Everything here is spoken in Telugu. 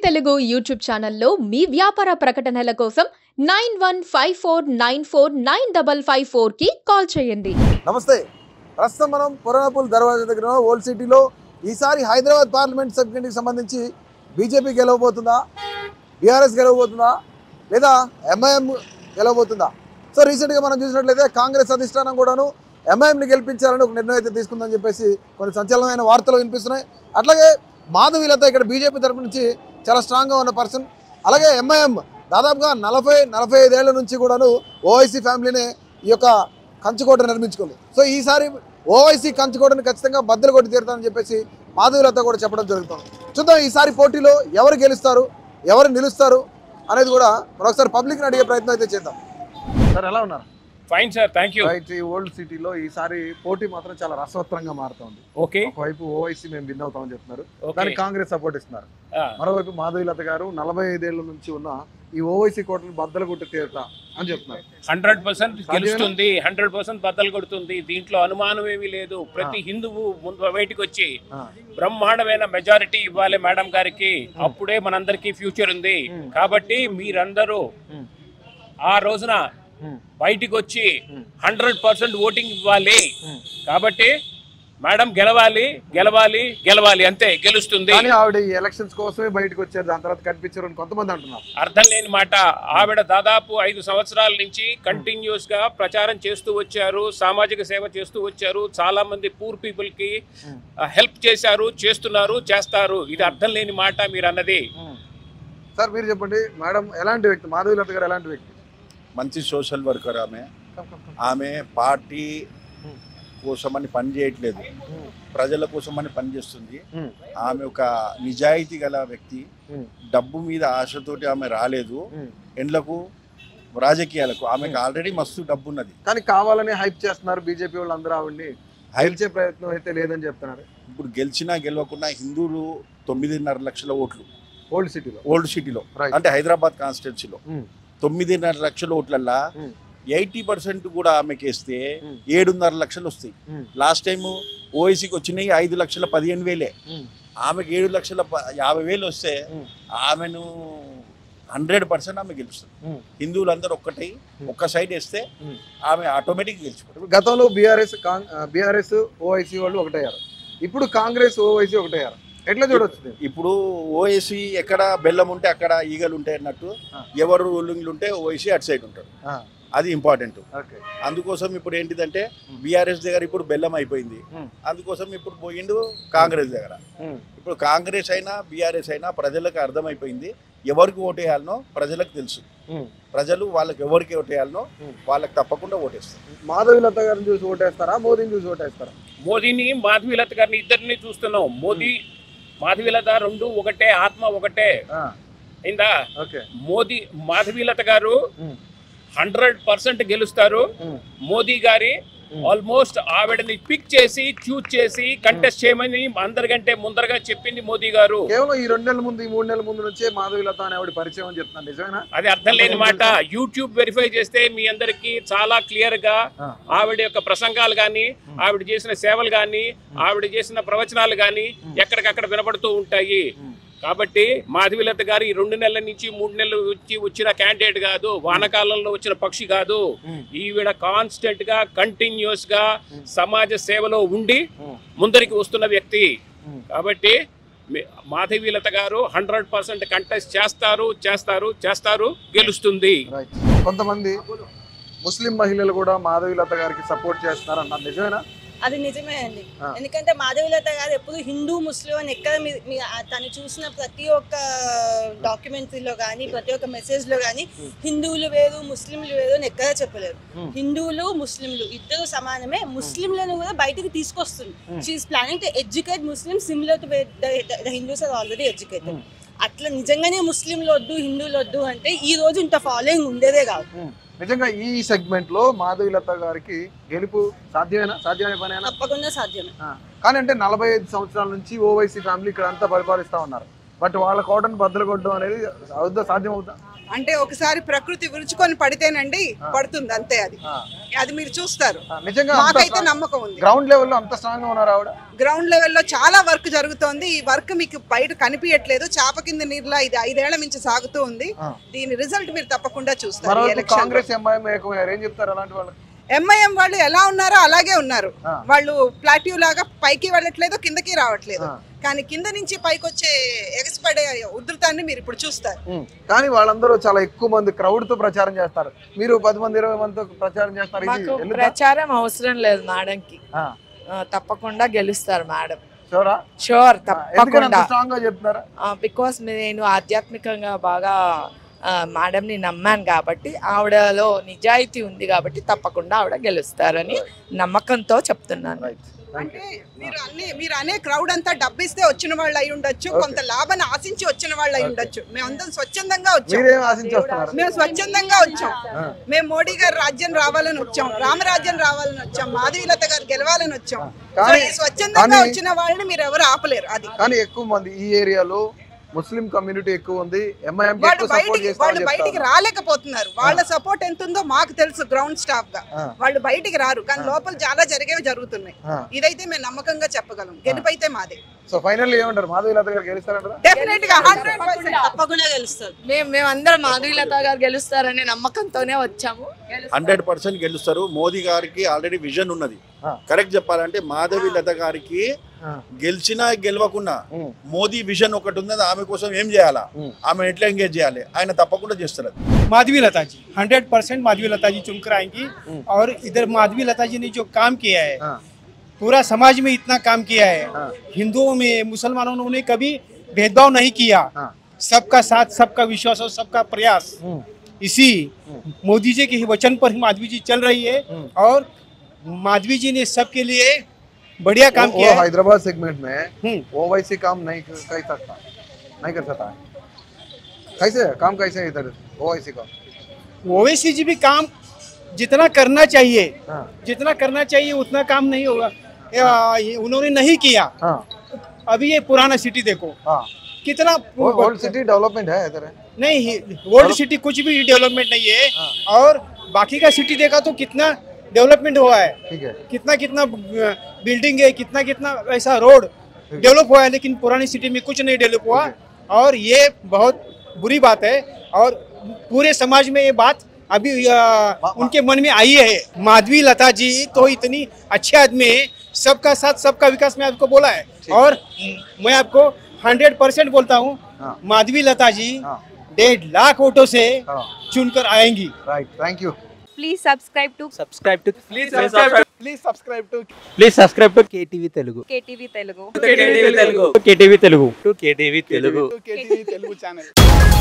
తెలుగు యూట్యూబ్ ఛానల్లో మీ వ్యాపార ప్రకటనల కోసం nine one five four nine four nine double five four కి కాల్ చేయండి నమస్తే ప్రస్తుతం మనం పురాణపూల్ దర్వాజా దగ్గర ఉన్న ఓల్డ్ సిటీలో ఈసారి హైదరాబాద్ పార్లమెంట్ సబ్ కమిటీకి సంబంధించి బీజేపీ గెలవబోతుందా బీఆర్ఎస్ గెలవబోతుందా లేదా ఎంఐఎం గెలవబోతుందా సో రీసెంట్గా మనం చూసినట్లయితే కాంగ్రెస్ అధిష్టానం కూడాను ఎంఐఎంని గెలిపించాలని ఒక నిర్ణయం అయితే తీసుకుందని చెప్పేసి కొన్ని సంచలనమైన వార్తలు వినిపిస్తున్నాయి అట్లాగే మాధవీలత ఇక్కడ బీజేపీ తరపు నుంచి చాలా స్ట్రాంగ్గా ఉన్న పర్సన్ అలాగే ఎంఐఎం దాదాపుగా నలభై నలభై ఐదేళ్ల నుంచి కూడాను ఓఐసీ ఫ్యామిలీని ఈ యొక్క కంచుకోట నిర్మించుకోలేదు సో ఈసారి ఓవైసీ కంచుకోటని ఖచ్చితంగా బద్దలు కొట్టి తీరుతానని చెప్పేసి మాధవీలత కూడా చెప్పడం జరుగుతుంది చూద్దాం ఈసారి పోటీలో ఎవరు గెలుస్తారు ఎవరు నిలుస్తారు అనేది కూడా మరొకసారి పబ్లిక్ని అడిగే ప్రయత్నం అయితే చేద్దాం సార్ ఎలా ఉన్నారు fine sir thank you right ఈ ఓల్డ్ సిటీలో ఈసారి పోటీ మాత్రం చాలా రసవత్రంగా మారుతోంది ఓకే ఒకవైపు ఓవైసీ మేము విన్ అవుతామని చెప్తున్నారు ఓకే దానికి కాంగ్రెస్ సపోర్ట్ ఇస్తున్నారు మరోవైపు మాధవీలత గారు నలభై ఐదేళ్ల నుంచి ఉన్న ఈ ఓవైసీ కోటను బద్దలు కొట్టి తీరుతా అని చెప్తున్నారు హండ్రెడ్ పర్సెంట్ సాధ్యమేనా? గెలుస్తుంది హండ్రెడ్ పర్సెంట్ బద్దలు కొడుతుంది దీంట్లో అనుమానం ఏమీ లేదు ప్రతి హిందువు ముందు బయటకు వచ్చి ఆ. బ్రహ్మాండమైన మెజారిటీ ఇవ్వాలి మేడం గారికి అప్పుడే మనందరికీ ఫ్యూచర్ ఉంది Hmm. కాబట్టి మీరందరూ Hmm. ఆ రోజున బయటికి వచ్చి Hmm. హండ్రెడ్ పర్సెంట్ ఓటింగ్ ఇవ్వాలి Hmm. కాబట్టి మేడం గెలవాలి గెలవాలి గెలవాలి అంతే గెలుస్తుంది కానీ ఆవిడ ఈ ఎలక్షన్స్ కోసమే బయటకు వచ్చారు దాని తర్వాత కనిపించారు అని కొంతమంది అంటున్నారు అర్థం లేని మాట ఆవిడ దాదాపు ఐదు సంవత్సరాల నుంచి కంటిన్యూస్ గా ప్రచారం చేస్తూ వచ్చారు సామాజిక సేవ చేస్తూ వచ్చారు చాలా మంది పూర్ పీపుల్ కి హెల్ప్ చేశారు చేస్తున్నారు చేస్తారు ఇది అర్థం లేని మాట మీరు అన్నది సార్ మీరు చెప్పండి మేడం ఎలాంటి వ్యక్తి మాధవీలత గారు ఎలాంటి వ్యక్తి మంచి సోషల్ వర్కర్ ఆమె ఆమె పార్టీ కోసమని పని చేయట్లేదు ప్రజల కోసమని పని చేస్తుంది Hmm. ఆమె ఒక నిజాయితీ గల వ్యక్తి Hmm. డబ్బు మీద ఆశతోటి ఆమె రాలేదు Hmm. ఎండ్లకు రాజకీయాలకు ఆమెకు ఆల్రెడీ మస్తు డబ్బు ఉన్నది కానీ కావాలని హైప్ చేస్తున్నారు బీజేపీ వాళ్ళు అందరూ ఆవిడ్ని హైల్చే ప్రయత్నం అయితే లేదని చెప్తున్నారు ఇప్పుడు గెలిచినా గెలవకున్నా హిందువులు తొమ్మిదిన్నర లక్షల ఓట్లు ఓల్డ్ సిటీలో ఓల్డ్ సిటీలో రైట్ అంటే హైదరాబాద్ కాన్స్టిట్యున్సీలో Hmm. తొమ్మిదిన్నర లక్షల ఓట్లల్లా Hmm. ఎయిటీ పర్సెంట్ కూడా ఆమెకి వేస్తే Hmm. ఏడున్నర లక్షలు వస్తాయి Hmm. లాస్ట్ టైం ఓవైసీకి వచ్చినాయి ఐదు లక్షల పదిహేను వేలే ఆమెకి ఏడు లక్షల ప- యాభై వేలు వస్తే Hmm. ఆమెను హండ్రెడ్ పర్సెంట్ ఆమె గెలుస్తుంది Hmm. హిందువులందరూ ఒక్కటై Hmm. ఒక్క సైడ్ వేస్తే Hmm. ఆమె ఆటోమేటిక్ గెలిచిపోతుంది ఇప్పుడు గతంలో బీఆర్ఎస్ బీఆర్ఎస్ ఓఐసీ వాళ్ళు ఒకటయ్యారు ఇప్పుడు కాంగ్రెస్ ఓవైసీ ఒకటయ్యారు ఎట్లా చూడొచ్చు దీన్ని? ఇప్పుడు ఓఎస్సీ ఎక్కడ బెల్లం ఉంటే అక్కడ ఈగలు ఉంటాయి అన్నట్టు Ah. ఎవరు రూలింగ్లు ఉంటే ఓఎస్సీ అటు సైడ్ ఉంటారు ఆ, అది ఇంపార్టెంట్ ఓకే అందుకోసం ఇప్పుడు ఏంటిదంటే Hmm. బీఆర్ఎస్ దగ్గర ఇప్పుడు బెల్లం అయిపోయింది Hmm. అందుకోసం ఇప్పుడు పోయిండు కాంగ్రెస్ దగ్గర ఉమ్, ఇప్పుడు కాంగ్రెస్ అయినా బీఆర్ఎస్ అయినా ప్రజలకు అర్థమైపోయింది ఎవరికి ఓటేయాలనో ప్రజలకు తెలుసు ఉమ్. ప్రజలు వాళ్ళకి ఎవరికి ఓటేయాలనో Hmm. వాళ్ళకి తప్పకుండా ఓటేస్తారు మాధవీలత గారిని చూసి ఓటేస్తారా మోదీని చూసి ఓటేస్తారా మోదీని మాధవీలత గారిని ఇద్దరిని చూస్తున్నాం మోదీ మాధవీలత రెండు ఒకటే ఆత్మ ఒకటే ఆ, అయిందా ఓకే మోదీ మాధవీలత గారు ఉమ్, హండ్రెడ్ పర్సెంట్ గెలుస్తారు ఉమ్, మోదీ గారి ఉమ్. ఆల్మోస్ట్ ఆవిడని పిక్ చేసి చూజ్ చేసి కంటెస్ట్ చేయమని అందరికంటే ముందరగా చెప్పింది మోదీ గారు కేవలం ఈ రెండు నెలల ముందు ఈ మూడు నెలల ముందు నుంచే మాధవీలత అనే ఆవిడ పరిచయం అని చెప్తున్నారు నిజమేనా అది అర్థం లేని మాట యూట్యూబ్ వెరిఫై చేస్తే మీ అందరికి చాలా క్లియర్ గా ఆ. ఆవిడ యొక్క ప్రసంగాలు కానీ ఆవిడ చేసిన సేవలు కానీ ఆవిడ చేసిన ప్రవచనాలు కానీ ఎక్కడికక్కడ వినపడుతూ ఉంటాయి ఉమ్. కాబట్టి మాధవిలత గారు ఈ రెండు నెలల నుంచి మూడు నెలల నుంచి వచ్చిన క్యాండిడేట్ కాదు వానకాలంలో వచ్చిన పక్షి కాదు ఉమ్. ఈవిడ కాన్స్టెంట్ గా కంటిన్యూస్ గా సమాజ సేవలో ఉండి ఉమ్. ముందరికి వస్తున్న వ్యక్తి ఉమ్. కాబట్టి మీ- మాధవీలత గారు హండ్రెడ్ పర్సెంట్ కంటెస్ట్ చేస్తారు చేస్తారు చేస్తారు గెలుస్తుంది రైట్ కొంతమంది ముస్లిం మహిళలు కూడా మాధవీలత గారికి సపోర్ట్ చేస్తున్నారు అన్నారు నిజమేనా అది నిజమే అండి ఆ. ఎందుకంటే మాధవీలత గారు ఎప్పుడు హిందూ ముస్లిం అని ఎక్కడ మీ- మీ- ఆ తను చూసిన ప్రతి ఒక్క డాక్యుమెంటరీలో కానీ ప్రతి ఒక్క మెసేజ్ లో కానీ Hmm. హిందువులు వేరు ముస్లింలు వేరు అని ఎక్కడా చెప్పలేరు Hmm. హిందువులు ముస్లింలు ఇద్దరు సమానమే ముస్లింలను కూడా బయటకు తీసుకొస్తుంది Hmm. She's planning to educate Muslim similar to the Hindus are already educated Hmm. అట్లా నిజంగానే ముస్లింలు వద్దు హిందువులు వద్దు అంటే ఈ రోజు ఇంత ఫాలోయింగ్ ఉండేదే కాదు ఉమ్. నిజంగా ఈ సెగ్మెంట్ లో మాధవీలత గారికి గెలుపు సాధ్యమేనా సాధ్యమైన పనేనా తప్పకుండా సాధ్యమే ఆ. కానీ అంటే నలభై ఐదు సంవత్సరాల నుంచి ఓవైసీ ఫ్యామిలీ ఇక్కడ అంతా పరిపాలిస్తా ఉన్నారు బట్ వాళ్ళ కోటను బద్దలు కొట్టడం అనేది అవుతుందా సాధ్యం అవుతా అంటే ఒకసారి ప్రకృతి విరుచుకొని పడితేనండి పడుతుంది అంతే అది అది మీరు చూస్తారు నిజంగా మాకైతే నమ్మకం ఉంది గ్రౌండ్ లెవెల్లో అంత స్ట్రాంగ్ గా ఉన్నారు ఆవిడ గ్రౌండ్ లెవెల్లో చాలా వర్క్ జరుగుతోంది ఈ వర్క్ మీకు బయట కనిపించట్లేదు చాప కింద నీరులా ఇది ఐదేళ్ల నుంచి సాగుతూ ఉంది ఆ. దీని రిజల్ట్ మీరు తప్పకుండా చూస్తారు ఈ మరోవైపు election లో. కాంగ్రెస్ ఎంఐఎం ఏకమయ్యారు ఏం చెప్తారు అలాంటి వాళ్ళు ఎంఐఎం వాళ్ళు ఎలా ఉన్నారో అలాగే ఉన్నారు ఆ. వాళ్ళు ప్లాట్యూ లాగా పైకి వెళ్ళట్లేదు కిందకి రావట్లేదు ఆ. కానీ కింద నుంచి పైకి వచ్చే ఎగసిపడే ఉధృతాన్ని మీరు ఇప్పుడు చూస్తారు ఉమ్. కానీ వాళ్ళందరూ చాలా ఎక్కువ మంది క్రౌడ్ తో ప్రచారం చేస్తారు మీరు పది మంది ఇరవై మందితో ప్రచారం చేస్తారు ఇది మాకు వెళ్ళుద్దా? ప్రచారం అవసరం లేదు మేడంకి ఆ. ఆ, తప్పకుండా గెలుస్తారు మేడం షూరా? షూర్ ఆ, ఎందుకని అంత తప్పకుండా స్ట్రాంగ్ గా చెప్తున్నారా బికాస్ నేను ఆధ్యాత్మికంగా బాగా ఆ, మేడంని నమ్మాను కాబట్టి ఆవిడలో నిజాయితీ ఉంది కాబట్టి తప్పకుండా ఆవిడ గెలుస్తారని నమ్మకంతో చెప్తున్నాను రైట్ అంటే మీరు అన్ని మీరు అనే క్రౌడ్ అంతా డబ్బిస్తే వచ్చిన వాళ్ళు అయి ఉండొచ్చు కొంత లాభాన్ని ఆశించి వచ్చిన వాళ్ళు అయి ఉండొచ్చు మేమందరం స్వచ్ఛందంగా వచ్చాం మీరేం ఆశించి వస్తున్నారు మేము స్వచ్ఛందంగా వచ్చాం ఆ. మేము మోడీ గారు రాజ్యం రావాలని వచ్చాం రామరాజ్యం రావాలని వచ్చాం మాధవీలత గారు గెలవాలని వచ్చాం సో కానీ- ఈ స్వచ్ఛందంగా కానీ- వచ్చిన వాళ్ళని మీరు ఎవరు ఆపలేరు అది కానీ ఎక్కువ మంది ఈ ఏరియాలో ముస్లిం కమ్యూనిటీ ఎక్కువ ఉంది ఎంఐఎం వాళ్ళు ఎక్కువ సపోర్ట్ బయటికి చేస్తామని వాళ్ళు బయటికి చెప్తారు రాలేకపోతున్నారు వాళ్ళ సపోర్ట్ ఎంత ఉందో మాకు తెలుసు గ్రౌండ్ స్టాఫ్ గా ఆ. వాళ్ళు బయటికి రారు కానీ లోపల చాలా జరిగేవి జరుగుతున్నాయి ఆ. ఇదైతే మేము నమ్మకంగా చెప్పగలం గెలుపైతే మాదే సో ఫైనల్ ఏమంటారు మాధవి లత గారు గెలుస్తారంటారా డెఫినెట్ గా హండ్రెడ్ తప్పకుండా గెలుస్తారు మేము మేమందరం మాధవీలత గారు గెలుస్తారనే నమ్మకంతోనే వచ్చాము హండ్రెడ్ పర్సెంట్ గెలుస్తారు మోదీ గారికి ఆల్రెడీ విజన్ ఉన్నది ఆ. కరెక్ట్ చెప్పాలంటే మాధవి లత గారికి ఆ. గెలిచినా గెలవకున్నా ఉమ్. మోదీ విజన్ ఒకటి ఉన్నది ఆమె కోసం ఏం చేయాలా ఉమ్. ఆమె ఎట్లా ఎంగేజ్ చేయాలి ఆయన తప్పకుండా చేస్తారు అది. माधवी लता जी हंड्रेड परसेंट माधवी लता जी चुनकर आएंगी हम्म। और इधर माधवी लता जी ने जो काम किया है हाँ। पूरा समाज में इतना काम किया है हाँ। हिंदुओं में मुसलमानों ने उन्हें कभी भेदभाव नहीं किया हाँ। सबका साथ सबका विश्वास और सबका प्रयास हम्म। इसी मोदी जी के ही वचन पर ही माधवी जी चल रही है हम्म। और माधवी जी ने सबके लिए बढ़िया काम वो- किया वो है हैदराबाद सेगमेंट में हम्म। ओवैसी काम नहीं कर कर सकता नहीं कर सकता है कैसे है? काम कैसे है इधर ओवैसी का ओवैसी जी भी काम जितना करना चाहिए हाँ जितना करना चाहिए उतना काम नहीं होगा या, ये उन्होंने नहीं किया हाँ अभी ये पुराना सिटी देखो हाँ कितना ओल्ड सिटी डेवलपमेंट है इधर है नहीं ओल्ड सिटी कुछ भी डेवलपमेंट नहीं है हाँ। और बाकी का सिटी देखा तो कितना डेवलपमेंट हुआ है ठीक है कितना कितना बिल्डिंग है कितना कितना ऐसा रोड डेवलप हुआ है लेकिन पुरानी सिटी में कुछ नहीं डेवलप हुआ और ये बहुत बुरी बात है और पूरे समाज में ये बात अभी अ, उनके मन में आई है माधवी लता जी तो इतनी अच्छे आदमी है सबका साथ सबका विकास मैं आपको बोला है और मैं आपको हंड्रेड परसेंट बोलता हूँ हाँ। माधवी लता जी हाँ डेढ़ लाख वोटों से हाँ चुनकर आएंगी right thank you please subscribe to subscribe to please subscribe please subscribe to please subscribe to KTV Telugu KTV Telugu. KTV Telugu KTV Telugu to KTV Telugu KTV Telugu channel